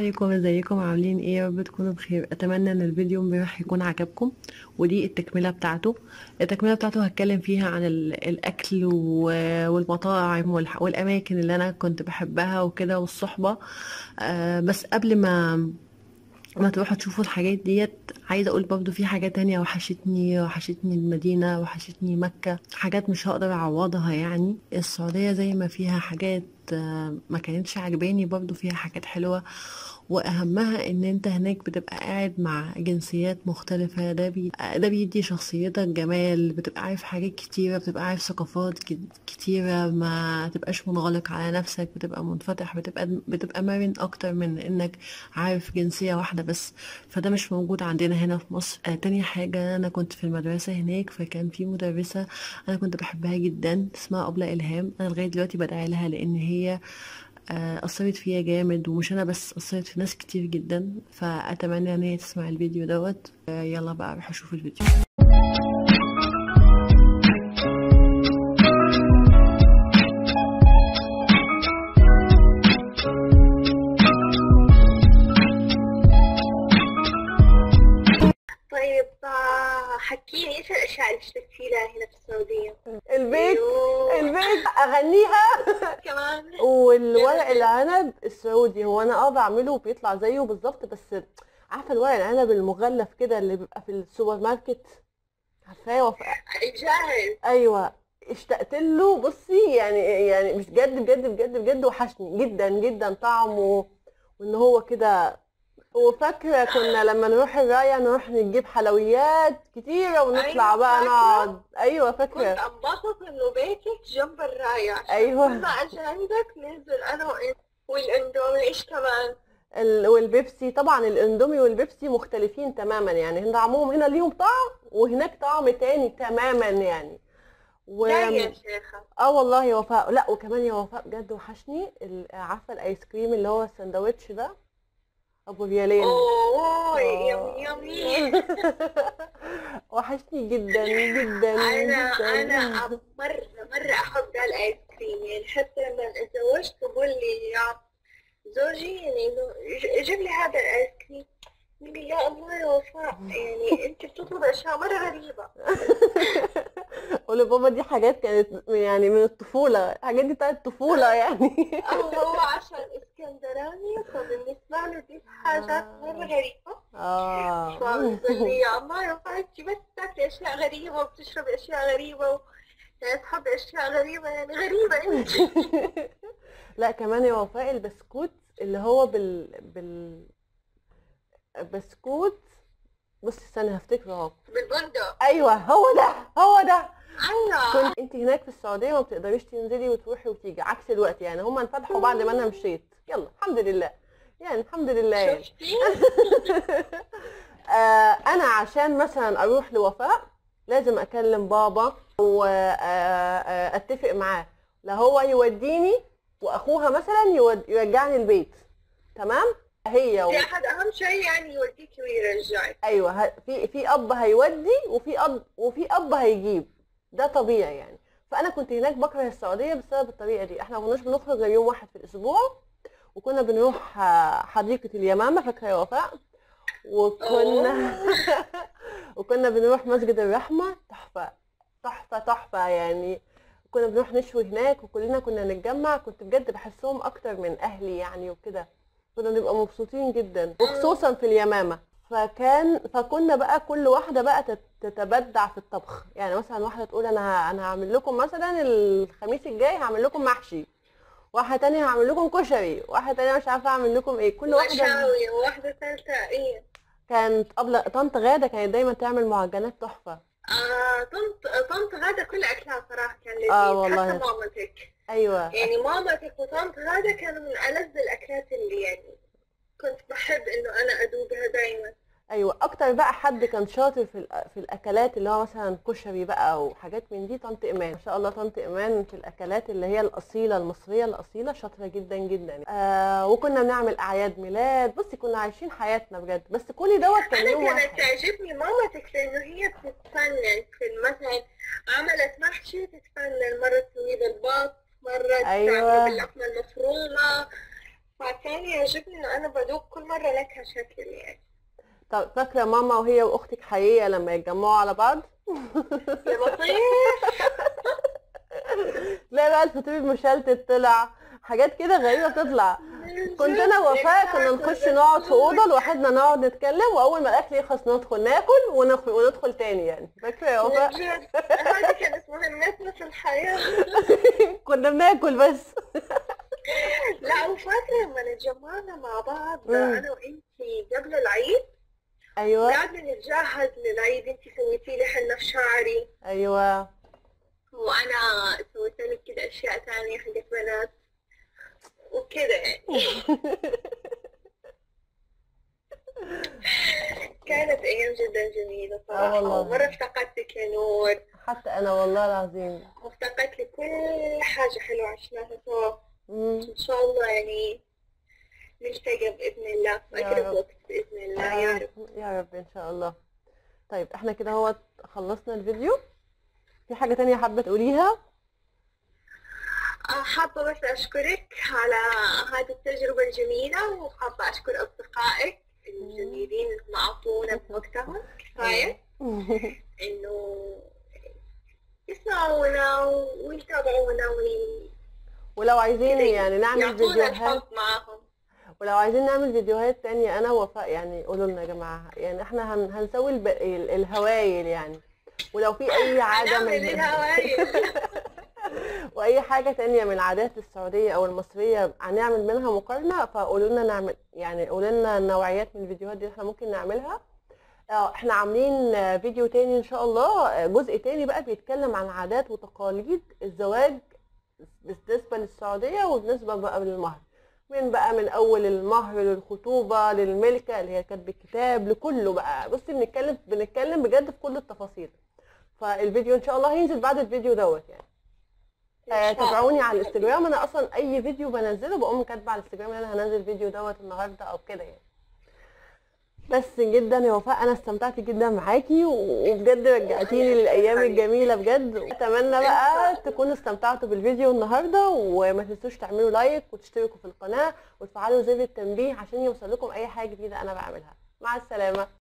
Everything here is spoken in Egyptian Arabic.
عليكم ازيكم عاملين ايه يا رب تكونوا بخير اتمنى ان الفيديو امبارح يكون عجبكم ودي التكمله بتاعته التكمله بتاعته هتكلم فيها عن ال- الاكل و- والمطاعم والح- والاماكن اللي انا كنت بحبها وكده والصحبه آه بس قبل ما ما تروحوا تشوفوا الحاجات ديت عايزه اقول برضو في حاجات تانية وحشتني وحشتني المدينه وحشتني مكه حاجات مش هقدر اعوضها يعني السعوديه زي ما فيها حاجات آه، ما كانتش عجباني برضو فيها حاجات حلوه واهمها ان انت هناك بتبقى قاعد مع جنسيات مختلفه ده بي... ده بيدي شخصيتك جمال بتبقى عارف حاجات كتيره بتبقى عارف ثقافات ك- كتيره ما تبقاش منغلق على نفسك بتبقى منفتح بتبقى بتبقى مرن اكتر من انك عارف جنسيه واحده بس فده مش موجود عندنا هنا في مصر آه تاني حاجه انا كنت في المدرسه هناك فكان في مدرسه انا كنت بحبها جدا اسمها ابله الهام انا لغايه دلوقتي بدعي لها لان هي آه، أثرت فيا جامد ومش أنا بس أثرت في ناس كتير جدا فأتمنى إن هي تسمع الفيديو دوت آه، يلا بقى روح أشوف الفيديو طيب آه، حكيني ايش الاشياء اللي اشتركتي لها هنا في السعودية؟ البيت أيوه. البيت اغنيها كمان والورق العنب السعودي هو انا اه بعمله وبيطلع زيه بالظبط بس عارفه الورق العنب المغلف كده اللي بيبقى في السوبر ماركت عارفاه وف... جاهز ايوه اشتقت له بصي يعني يعني مش بجد بجد بجد بجد وحشني جدا جدا طعمه وان هو كده وفاكره كنا لما نروح الرايه نروح نجيب حلويات كتيره ونطلع أيوة، بقى فاكرة. نقعد ايوه كنت فاكره انبسط انه بيتك جنب الراية عشان أيوة. كل ما اجي عندك ننزل انا وانت والاندومي ايش كمان؟ ال- والبيبسي طبعا الاندومي والبيبسي مختلفين تماما يعني هنا طعمهم هنا ليهم طعم وهناك طعم تاني تماما يعني و... لا يا شيخة اه والله يا وفاء لا وكمان يا وفاء بجد وحشني ال- عارفه الايس كريم اللي هو الساندوتش ده ابو ريالين اوه آه. يمي يمي وحشني جدا جدا انا جدا انا مرة مرة احب ذا الايس كريم يعني حتى لما اتزوجت بقول لي يا زوجي يعني انه ج- جيب لي هذا الايس كريم يقول لي يا الله يا وفاء يعني انت بتطلب اشياء مرة غريبة قول بابا دي حاجات كانت يعني من الطفوله الحاجات دي بتاعت الطفوله يعني أو هو عشان اسكندراني فبالنسبة له دي حاجات مرة غريبة اه فبقول لي يا الله يا وفاء انت بس تاكلي اشياء غريبة وبتشربي اشياء غريبة و... يعني تحبي اشياء غريبة يعني غريبة انت لا كمان يا وفاء البسكوت اللي هو بال بال بسكوت بصي استنى هفتكره اهو بالبندق ايوه هو ده هو ده ايوه كنت انت هناك في السعوديه ما بتقدريش تنزلي وتروحي وتيجي عكس الوقت يعني هم انفتحوا بعد ما انا مشيت يلا الحمد لله يعني الحمد لله يعني. شفتي آه انا عشان مثلا اروح لوفاء لازم اكلم بابا واتفق معاه لا هو يوديني واخوها مثلا يود... يرجعني البيت تمام هي و... في احد اهم شيء يعني يوديكي ويرجعك ايوه ه- في في اب هيودي وفي اب وفي اب هيجيب ده طبيعي يعني فانا كنت هناك بكره السعوديه بسبب الطريقه دي احنا ما كناش بنخرج غير يوم واحد في الاسبوع وكنا بنروح آه، حديقه اليمامه فاكره يا وفاء وكنا وكنا بنروح مسجد الرحمه تحفه تحفه تحفه يعني كنا بنروح نشوي هناك وكلنا كنا نتجمع كنت بجد بحسهم اكتر من اهلي يعني وكده كنا نبقى مبسوطين جدا وخصوصا في اليمامه فكان فكنا بقى كل واحده بقى تت- تتبدع في الطبخ يعني مثلا واحده تقول انا انا هعمل لكم مثلا الخميس الجاي هعمل لكم محشي واحده تانية هعمل لكم كشري واحده تانية مش عارفه اعمل لكم ايه كل واحده مشاوي وواحدة ثالثة ايه كانت قبل طنط غاده كانت دايما تعمل معجنات تحفه آه طنط طنط غادة كل اكلها صراحة كان لذيذ آه والله. حتى مامتك ايوه يعني مامتك وطنط غادة كانوا من ألذ الأكلات اللي يعني كنت بحب إنه أنا أذوقها دايما ايوه اكتر بقى حد كان شاطر في الأ- في الاكلات اللي هو مثلا كشري بقى وحاجات من دي طنط ايمان ما شاء الله طنط ايمان في الاكلات اللي هي الاصيله المصريه الاصيله شاطره جدا جدا آه وكنا بنعمل اعياد ميلاد بصي كنا عايشين حياتنا بجد بس كل دوت كان أنا يوم كانت واحد تعجبني مامتك لأنه هي بتتفنن في مثلا عملت محشي تتفنن مرة تسوي بالبط مرة أيوة. تعمل باللحمة المفرومة فكان يعجبني إنه أنا بدوق كل مرة نكهة شكل يعني طب فاكره ماما وهي واختك حقيقه لما يتجمعوا على بعض يا لطيف تلاقي بقى الفطير المشلتت طلع حاجات كده غريبه بتطلع كنت انا ووفاء كنا نخش نقعد في اوضه لوحدنا نقعد نتكلم واول ما الاكل يخلص ندخل ناكل وندخل, وندخل تاني يعني فاكره يا وفاء بجد هذه كانت مهمتنا في الحياة كنا بناكل بس لا وفاكرة لما اتجمعنا مع بعض مم. أنا وإنتي قبل العيد ايوه قعدنا نتجهز للعيد إنتي سويتي لي حنة في شعري ايوه وأنا سويت لك كده أشياء تانية حقت بنات وكده يعني كانت أيام جدا جميلة آه صراحة والله. ومرة افتقدتك يا نور حتى انا والله العظيم وافتقدت لي كل حاجة حلوة عشناها سوا مم. إن شاء الله يعني نلتقى بإذن الله يا في أقرب رب. وقت بإذن الله يا رب يا رب ان شاء الله طيب احنا كده هو خلصنا الفيديو في حاجه تانية حابه تقوليها آه، حابة بس أشكرك على هذه التجربة الجميلة وحابة أشكر أصدقائك الجميلين اللي أعطونا بوقتهم كفاية إنه يسمعونا ويتابعونا وي- ولو عايزين يعني نعمل يعطونا فيديوهات الحب معهم ولو عايزين نعمل فيديوهات تانية انا ووفاء يعني قولوا لنا يا جماعه يعني احنا هن هنسوي الب... ال- الهوايل يعني ولو في اي عاده هنعمل من الهوايل واي حاجه تانية من العادات السعوديه او المصريه هنعمل منها مقارنه فقولوا لنا نعمل يعني قولوا لنا النوعيات من الفيديوهات دي احنا ممكن نعملها اه احنا عاملين آه، فيديو تاني ان شاء الله آه، جزء تاني بقى بيتكلم عن عادات وتقاليد الزواج بالنسبه للسعوديه وبالنسبه بقى للمهر من بقى من اول المهر للخطوبه للملكه اللي هي كاتب الكتاب لكله بقى بصي بنتكلم بنتكلم بجد في كل التفاصيل فالفيديو ان شاء الله هينزل بعد الفيديو دوت يعني آه، تابعوني على الانستجرام انا اصلا اي فيديو بنزله بقوم كاتبه على الانستجرام ان انا هنزل فيديو دوت النهارده او كده يعني بس جدا يا وفاء انا استمتعت جدا معاكي و- وبجد رجعتيني للايام الجميله بجد اتمنى بقى تكونوا استمتعتوا بالفيديو النهارده وما تنسوش تعملوا لايك وتشتركوا في القناه وتفعلوا زر التنبيه عشان يوصل لكم اي حاجه جديده انا بعملها مع السلامه